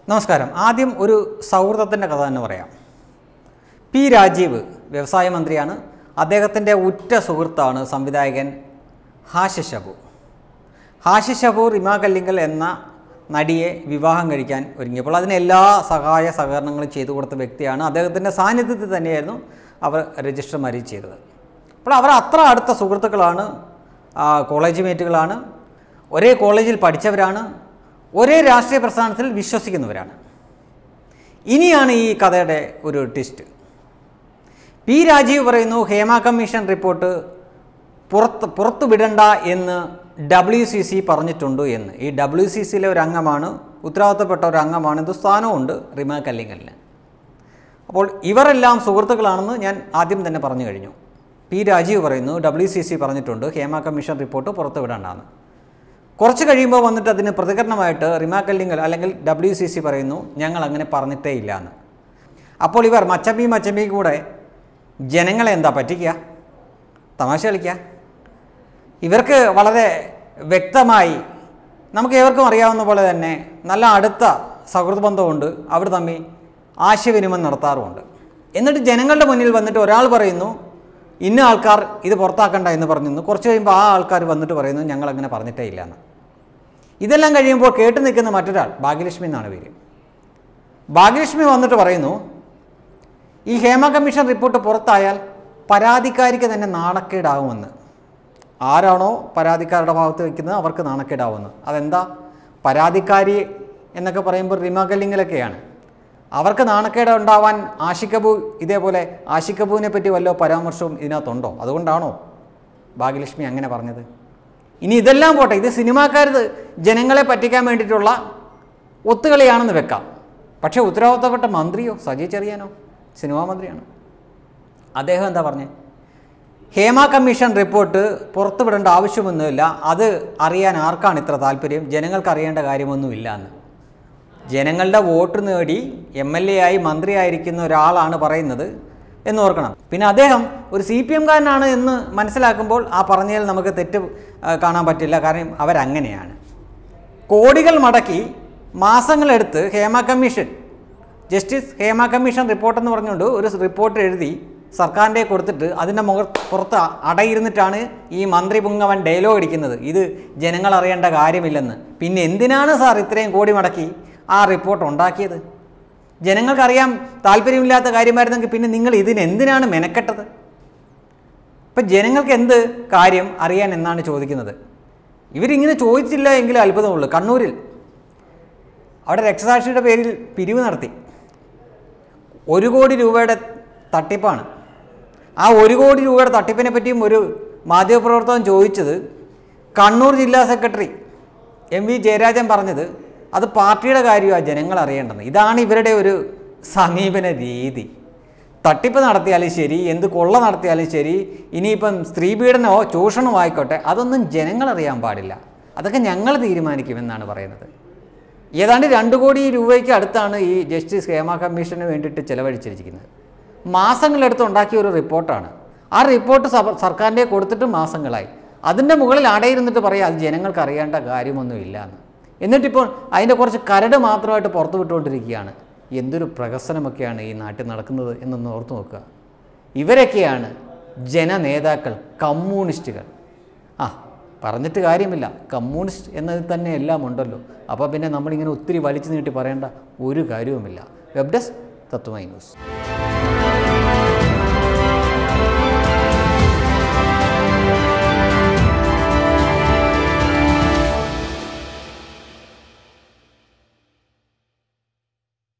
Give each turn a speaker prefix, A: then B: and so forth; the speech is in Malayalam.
A: നമസ്കാരം ആദ്യം ഒരു സൗഹൃദത്തിൻ്റെ കഥ തന്നെ പറയാം പി രാജീവ് വ്യവസായ മന്ത്രിയാണ് അദ്ദേഹത്തിൻ്റെ ഉറ്റ സുഹൃത്താണ് സംവിധായകൻ ഹാഷിഷ് അബു ഹാഷിഷ് അബു റിമ കല്ലിങ്കൽ എന്ന നടിയെ വിവാഹം കഴിക്കാൻ ഒരുങ്ങിയപ്പോൾ അതിന് എല്ലാ സഹായ സഹകരണങ്ങളും ചെയ്തു കൊടുത്ത വ്യക്തിയാണ് അദ്ദേഹത്തിൻ്റെ സാന്നിധ്യത്തിൽ തന്നെയായിരുന്നു അവർ രജിസ്റ്റർ മാരേജ് ചെയ്തത് അപ്പോൾ അവർ അത്ര അടുത്ത സുഹൃത്തുക്കളാണ് ആ, കോളേജ് മേറ്റുകളാണ് ഒരേ കോളേജിൽ പഠിച്ചവരാണ് ഒരേ രാഷ്ട്രീയ പ്രസ്ഥാനത്തിൽ വിശ്വസിക്കുന്നവരാണ് ഇനിയാണ് ഈ കഥയുടെ ഒരു ട്വിസ്റ്റ് പി രാജീവ് പറയുന്നു ഹേമ കമ്മീഷൻ റിപ്പോർട്ട് പുറത്ത് പുറത്തു വിടണ്ട എന്ന് ഡബ്ല്യു സി സി പറഞ്ഞിട്ടുണ്ട് എന്ന് ഈ ഡബ്ല്യു സി സിയിലെ ഒരു അംഗമാണ് ഉത്തരവാദിത്തപ്പെട്ട ഒരു അംഗമാണ് ഇത് സ്ഥാനവുമുണ്ട് റിമ കല്ലിങ്ങലിന് അപ്പോൾ ഇവരെല്ലാം സുഹൃത്തുക്കളാണെന്ന് ഞാൻ ആദ്യം തന്നെ പറഞ്ഞു കഴിഞ്ഞു പി രാജീവ് പറയുന്നു ഡബ്ല്യു സി സി പറഞ്ഞിട്ടുണ്ട് ഹേമ കമ്മീഷൻ റിപ്പോർട്ട് പുറത്തു വിടണ്ടെന്ന് കുറച്ച് കഴിയുമ്പോൾ വന്നിട്ട് അതിന് പ്രതികരണമായിട്ട് റിമ കല്ലിങ്ങൽ അല്ലെങ്കിൽ ഡബ്ല്യു സി സി പറയുന്നു ഞങ്ങൾ അങ്ങനെ പറഞ്ഞിട്ടേ ഇല്ല എന്ന് അപ്പോൾ ഇവർ മച്ചമ്പി മച്ചമ്പി കൂടെ ജനങ്ങളെ എന്താ പറ്റിക്കുക തമാശ കളിക്കുക ഇവർക്ക് വളരെ വ്യക്തമായി നമുക്ക് ഏവർക്കും അറിയാവുന്ന പോലെ തന്നെ നല്ല അടുത്ത സൗഹൃദ ബന്ധമുണ്ട് അവർ തമ്മിൽ ആശയവിനിമയം നടത്താറുമുണ്ട് എന്നിട്ട് ജനങ്ങളുടെ മുന്നിൽ വന്നിട്ട് ഒരാൾ പറയുന്നു ഇന്ന ആൾക്കാർ ഇത് പുറത്താക്കണ്ട എന്ന് പറഞ്ഞു കുറച്ച് കഴിയുമ്പോൾ ആ ആൾക്കാർ വന്നിട്ട് പറയുന്നു ഞങ്ങൾ അങ്ങനെ പറഞ്ഞിട്ടേ ഇല്ല എന്ന് ഇതെല്ലാം കഴിയുമ്പോൾ കേട്ട് നിൽക്കുന്ന മറ്റൊരാൾ ഭാഗ്യലക്ഷ്മി എന്നാണ് പേര് ഭാഗ്യലക്ഷ്മി വന്നിട്ട് പറയുന്നു ഈ ഹേമ കമ്മീഷൻ റിപ്പോർട്ട് പുറത്തായാൽ പരാതിക്കാരിക്ക് തന്നെ നാണക്കേടാവുമെന്ന് ആരാണോ പരാതിക്കാരുടെ ഭാഗത്ത് വയ്ക്കുന്നത് അവർക്ക് നാണക്കേടാവുമെന്ന് അതെന്താ പരാതിക്കാരി എന്നൊക്കെ പറയുമ്പോൾ റിമ കല്ലിങ്ങലൊക്കെയാണ് അവർക്ക് നാണക്കേട് ഉണ്ടാവാൻ ആഷിക്കബു ഇതേപോലെ ആഷിക്കബുവിനെ പറ്റി വല്ലോ പരാമർശവും ഇതിനകത്തുണ്ടോ അതുകൊണ്ടാണോ ഭാഗ്യലക്ഷ്മി അങ്ങനെ പറഞ്ഞത് ഇനി ഇതെല്ലാം പോട്ടെ ഇത് സിനിമാക്കാർ ജനങ്ങളെ പറ്റിക്കാൻ വേണ്ടിയിട്ടുള്ള ഒത്തുകളിയാണെന്ന് വെക്കാം പക്ഷേ ഉത്തരവാദിത്തപ്പെട്ട മന്ത്രിയോ സജി ചെറിയാനോ സിനിമാ മന്ത്രിയാണ് അദ്ദേഹം എന്താ പറഞ്ഞത് ഹേമ കമ്മീഷൻ റിപ്പോർട്ട് പുറത്തുവിടേണ്ട ആവശ്യമൊന്നുമില്ല അത് അറിയാൻ ആർക്കാണ് ഇത്ര താല്പര്യം ജനങ്ങൾക്ക് അറിയേണ്ട കാര്യമൊന്നുമില്ല എന്ന് ജനങ്ങളുടെ വോട്ട് നേടി എം എൽ എ ആയി മന്ത്രിയായിരിക്കുന്ന ഒരാളാണ് പറയുന്നത് എന്ന് ഓർക്കണം പിന്നെ അദ്ദേഹം ഒരു സി പി എംകാരനാണ് എന്ന് മനസ്സിലാക്കുമ്പോൾ ആ പറഞ്ഞതിൽ നമുക്ക് തെറ്റ് ആ, കാണാൻ പറ്റില്ല കാരണം അവരങ്ങനെയാണ് കോടികൾ മടക്കി മാസങ്ങളെടുത്ത് Hema commission justice Hema commission report എന്ന് പറഞ്ഞുകൊണ്ട് ഒരു റിപ്പോർട്ട് എഴുതി സർക്കാരിൻ്റെ കൊടുത്തിട്ട് അതിൻ്റെ മുഖ പുറത്ത് അടയിരുന്നിട്ടാണ് ഈ മന്ത്രി പുങ്ങവൻ ഡയലോഗ് അടിക്കുന്നത് ഇത് ജനങ്ങൾ അറിയേണ്ട കാര്യമില്ലെന്ന് പിന്നെ എന്തിനാണ് സാർ ഇത്രയും കോടി മടക്കി ആ റിപ്പോർട്ട് ഉണ്ടാക്കിയത് ജനങ്ങൾക്കറിയാൻ താല്പര്യമില്ലാത്ത കാര്യമായിരുന്നെങ്കിൽ പിന്നെ നിങ്ങൾ ഇതിന് എന്തിനാണ് മെനക്കെട്ടത് ഇപ്പം ജനങ്ങൾക്ക് എന്ത് കാര്യം അറിയാൻ എന്നാണ് ചോദിക്കുന്നത് ഇവരിങ്ങനെ ചോദിച്ചില്ല എങ്കിലും അത്ഭുതമുള്ളൂ കണ്ണൂരിൽ അവിടെ രക്തസാക്ഷിയുടെ പേരിൽ പിരിവ് നടത്തി ഒരു കോടി രൂപയുടെ തട്ടിപ്പാണ് ആ ഒരു കോടി രൂപയുടെ തട്ടിപ്പിനെ പറ്റിയും ഒരു മാധ്യമപ്രവർത്തകൻ ചോദിച്ചത് കണ്ണൂർ ജില്ലാ സെക്രട്ടറി എം വി ജയരാജൻ പറഞ്ഞത് അത് പാർട്ടിയുടെ കാര്യമാണ് ജനങ്ങൾ അറിയേണ്ടത് ഇതാണ് ഇവരുടെ ഒരു സമീപന രീതി തട്ടിപ്പ് നടത്തിയാലും ശരി എന്ത് കൊള്ള നടത്തിയാലും ശരി ഇനിയിപ്പം സ്ത്രീപീഡനമോ ചൂഷണമോ ആയിക്കോട്ടെ അതൊന്നും ജനങ്ങൾ അറിയാൻ പാടില്ല അതൊക്കെ ഞങ്ങൾ തീരുമാനിക്കുമെന്നാണ് പറയുന്നത് ഏതാണ്ട് രണ്ട് കോടി രൂപയ്ക്ക് അടുത്താണ് ഈ ജസ്റ്റിസ് ഹേമ കമ്മീഷന് വേണ്ടിയിട്ട് ചെലവഴിച്ചിരിക്കുന്നത് മാസങ്ങളെടുത്ത് ഉണ്ടാക്കിയ ഒരു റിപ്പോർട്ടാണ് ആ റിപ്പോർട്ട് സഭ സർക്കാരിൻ്റെ കൊടുത്തിട്ട് മാസങ്ങളായി അതിൻ്റെ മുകളിൽ അടയിരുന്നിട്ട് പറയാം അത് ജനങ്ങൾക്ക് അറിയേണ്ട കാര്യമൊന്നുമില്ല എന്ന് എന്നിട്ടിപ്പോൾ അതിൻ്റെ കുറച്ച് കരട് മാത്രമായിട്ട് പുറത്തു വിട്ടുകൊണ്ടിരിക്കുകയാണ് എന്തൊരു പ്രഹസനമൊക്കെയാണ് ഈ നാട്ടിൽ നടക്കുന്നത് എന്നൊന്ന് ഓർത്ത് നോക്കുക ഇവരൊക്കെയാണ് ജനനേതാക്കൾ കമ്മ്യൂണിസ്റ്റുകൾ ആ പറഞ്ഞിട്ട് കാര്യമില്ല കമ്മ്യൂണിസ്റ്റ് എന്നതിൽ തന്നെ എല്ലാം ഉണ്ടല്ലോ അപ്പോൾ പിന്നെ നമ്മളിങ്ങനെ ഒത്തിരി വലിച്ചു നീട്ടി പറയേണ്ട ഒരു കാര്യവുമില്ല വെബ് ഡെസ്ക് തത്വമൈ ന്യൂസ്